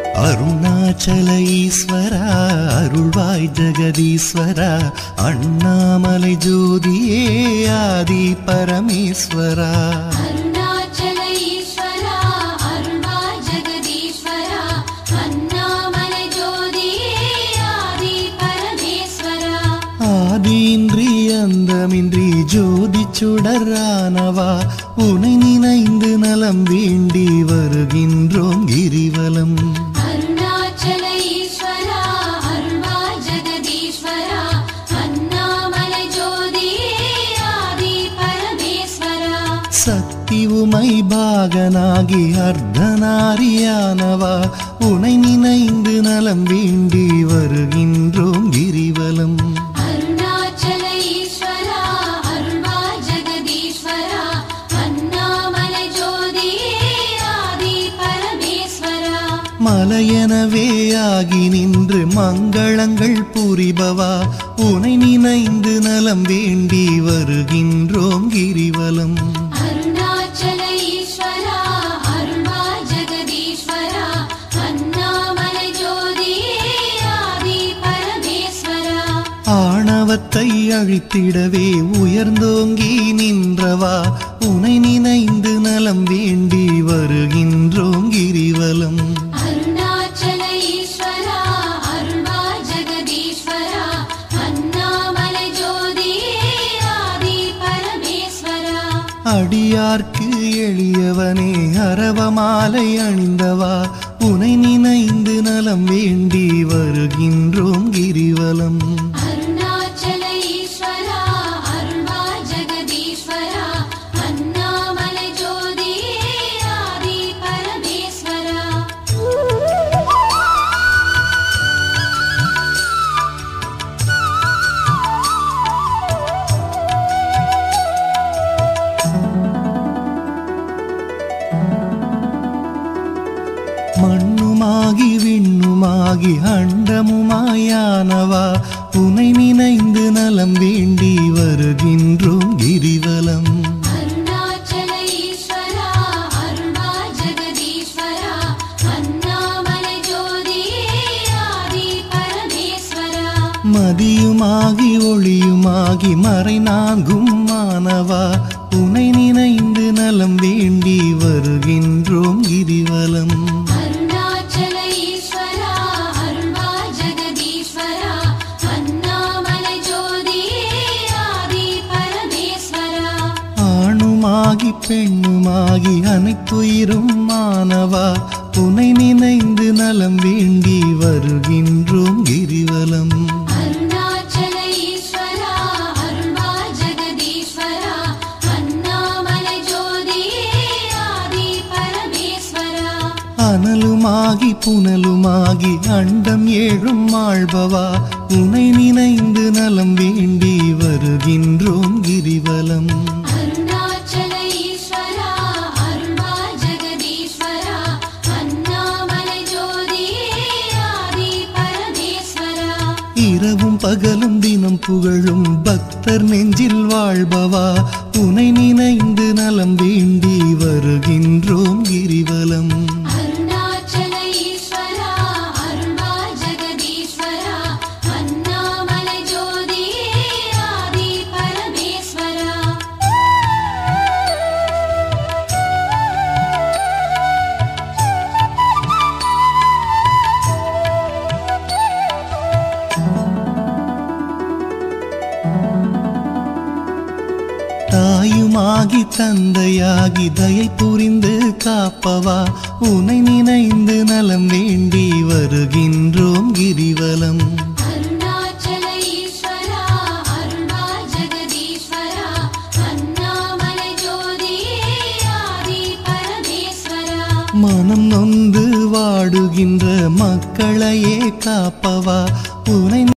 அருணாச்சல ஈஸ்வரா அருள்வாய் ஜெகதீஸ்வரா அண்ணாமலை ஜோதியே ஆதி பரமேஸ்வரா அருணாச்சல ஈஸ்வரா அருள்வாய் ஜெகதீஸ்வரா அண்ணாமலை ஜோதியே ஆதி பரமேஸ்வரா ஆதியின்றி அந்தமின்றி ஜோதி சுடரானவா உனை நினைந்து நலம் வேண்டி வருகின்றோம் கிரிவலம் அருணாச்சல ஈஸ்வரா அருள்வாய் ஜெகதீஸ்வரா அண்ணாமலை ஜோதியே ஆதி பரமேஸ்வரா சக்தி உமை பாகனாகி அர்த்தநாரியானவா உனை நினைந்து நலம் வேண்டி வருகின்றோம் கிரிவலம் அருணாச்சல ஈஸ்வரா அருள்வாய் ஜெகதீஸ்வரா அண்ணாமலை ஜோதியே ஆதி பரமேஸ்வரா மலையெனவே ஆகி நின்று மங்களங்கள் புரிபவா உனை நினைந்து நலம் வேண்டி வருகின்றோம் கிரிவலம் அருணாச்சல ஈஸ்வரா அருள்வாய் ஜெகதீஸ்வரா அண்ணாமலை ஜோதியே ஆதி பரமேஸ்வரா ஆணவத்தை அழித்திடவே உயர்ந்தோங்கி நின்றவா உனை நினைந்து நலம் வேண்டி வருகின்றோம் கிரிவலம் அருணாச்சல ஈஸ்வரா அருள்வாய் ஜெகதீஸ்வரா அண்ணாமலை ஜோதியே ஆதி பரமேஸ்வரா அடியார்க்கு எளியவனே அரவமாலை அணிந்தவா உனை நினைந்து நலம் வேண்டி வருகின்றோம் கிரிவலம் அருணாச்சல ஈஸ்வரா அருள்வாய் ஜெகதீஸ்வரா அண்ணாமலை ஜோதியே ஆதி பரமேஸ்வரா மண்ணுமாகி விண்ணுமாகி அண்டமுமாயானவா உனை நினைந்து நலம் வேண்டி வருகின்றோம் கிரிவலம் அருணாச்சல ஈஸ்வரா அருள்வாய் ஜெகதீஸ்வரா அண்ணாமலை ஜோதியே ஆதி பரமேஸ்வரா மதியுமாகி ஒளியுமாகி மறை நான்கும் மானவா உனை நினைந்து நலம் வேண்டி வருகின்றோம் கிரிவலம் அருணாச்சல ஈஸ்வரா அருள்வாய் ஜெகதீஸ்வரா அண்ணாமலை ஜோதியே ஆதி பரமேஸ்வரா ஆணுமாகி பெண்ணுமாகி அனைத்துயிரும் மானவா உனை நினைந்து நலம் வேண்டி வருகின்றோம் கிரிவலம் அருணாச்சல ஈஸ்வரா அருள்வாய் ஜெகதீஸ்வரா அண்ணாமலை ஜோதியே ஆதி பரமேஸ்வரா அனலுமாகி புனலுமாகி அண்டம் ஏழும் ஆழ்பவா உனை நினைந்து நலம் வேண்டி வருகின்றோம் கிரிவலம் அருணாச்சல ஈஸ்வரா அருள்வாய் ஜெகதீஸ்வரா அண்ணாமலை ஜோதியே ஆதி பரமேஸ்வரா இரவும் பகலும் தினம் புகழும் பக்தர் நெஞ்சில் வாழ்பவா உனை நினைந்து நலம் வேண்டி வருகின்றோம் கிரிவலம் அருணாச்சல ஈஸ்வரா அருள்வாய் ஜெகதீஸ்வரா அண்ணாமலை ஜோதியே ஆதி பரமேஸ்வரா தாயுமாகி தந்தையாகி தயை புரிந்து காப்பவா உனை நினைந்து நலம் வேண்டி வருகின்றோம் கிரிவலம் அருணாச்சல ஈஸ்வரா அருள்வாய் ஜெகதீஸ்வரா அண்ணாமலை ஜோதியே ஆதி பரமேஸ்வரா மனம் நொந்து வாடுகின்ற மக்களையே காப்பவா உனை